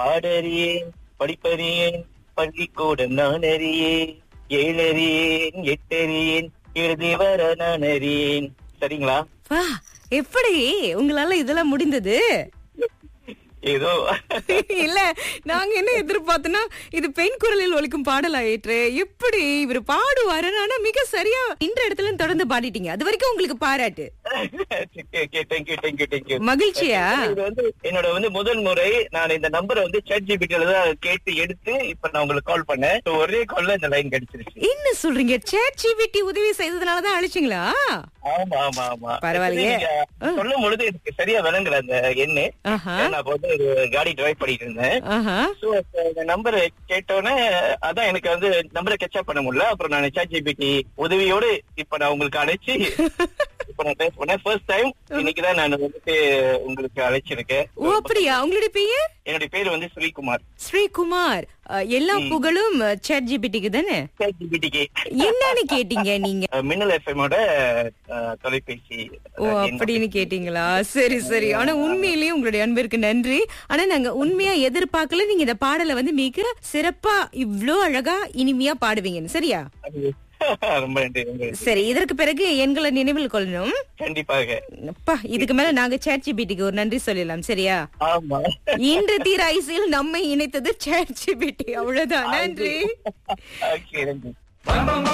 பாடறியேன் படிப்பறியேன் பள்ளிக்கூடம் நான் அறியேன் ஏழறியேன் எட்டறியேன் எழுதி வர நான் அறியேன் சரிங்களா வா எப்படி உங்களால இதெல்லாம் முடிந்தது ஏதோ இல்ல நாங்க என்ன எதிர்பார்த்தோம்னா இது பெண் குரலில் ஒலிக்கும் பாடல் ஆயிற்று எப்படி இவர் பாடுவாரு ஆனா மிக சரியா இந்த இடத்துல தொடர்ந்து பாடிட்டீங்க அது வரைக்கும் உங்களுக்கு பாராட்டு கேட்டேன் கேட்டேன் கேட்டேன் மகிழ்ச்சியா இது வந்து என்னோட வந்து முதல் முறை நான் இந்த நம்பரை வந்து சேட் ஜிபிடில தான் கேட்டு எடுத்து இப்ப நான் உங்களுக்கு கால் பண்ணேன் So, ஒரே கால்ல இந்த லைன் கிடைச்சிருச்சு என்ன சொல்றீங்க சேட் ஜிபிடி உதவி செய்ததுனாலதான் அழைச்சிங்களா ஆமா ஆமா ஆமா பரவாயில்லையே. நீங்க சொல்லும் பொழுது எனக்கு சரியா விளங்கல அந்த எண்ணு ஆஹா நான் அப்ப வந்து ஒரு காடி டிரைவ் பண்ணிட்டு இருந்தேன் ஆஹா சோ இந்த நம்பரை கேட்டோன்னே அதான் எனக்கு வந்து நம்பரை கேட்சப் பண்ண முடியல அப்புறம் நான் சேட் ஜிபிடி உதவியோடு இப்ப நான் உங்களுக்கு அழைச்சு இப்ப நான் பேச பண்ணேன் ஃபர்ஸ்ட் டைம் இன்னைக்குதான் நான் வந்துட்டு உங்களுக்கு அழைச்சிருக்கேன் ஓ அப்படியா உங்களுடைய பெயர் என்னுடைய பேர் வந்து ஸ்ரீகுமார் ஸ்ரீகுமார் அஹ், எல்லா புகழும் சேட் ஜிபிடிக்கு தானே சேட் ஜிபிடிக்கு என்னன்னு கேட்டீங்க நீங்க மின்னல் எஃப்எமோட தொலைபேசி ஓ அஹ், எண் அப்படின்னு கேட்டீங்களா சரி சரி ஆனா உண்மையிலேயே உங்களுடைய அன்பிற்கு நன்றி ஆனா நாங்க உண்மையா எதிர்பார்க்கல நீங்க இந்த பாடலை வந்து மிக சிறப்பா இவ்ளோ அழகா இனிமையா பாடுவீங்கன்னு சரியா ரொம்ப நன்றி ரொம்ப நன்றி. சரி இதற்கு பிறகு எங்களை நினைவில் கொள்ளணும் கண்டிப்பாக அப்பா இதுக்கு மேல நாங்க சேட் ஜிபிடிக்கு ஒரு நன்றி சொல்லலாம் சரியா ஆமா இன்று தீர ஐசியில் நம்மை இணைத்தது சேட் ஜிபிடி அவ்வளவுதான் நன்றி ஓகே நன்றி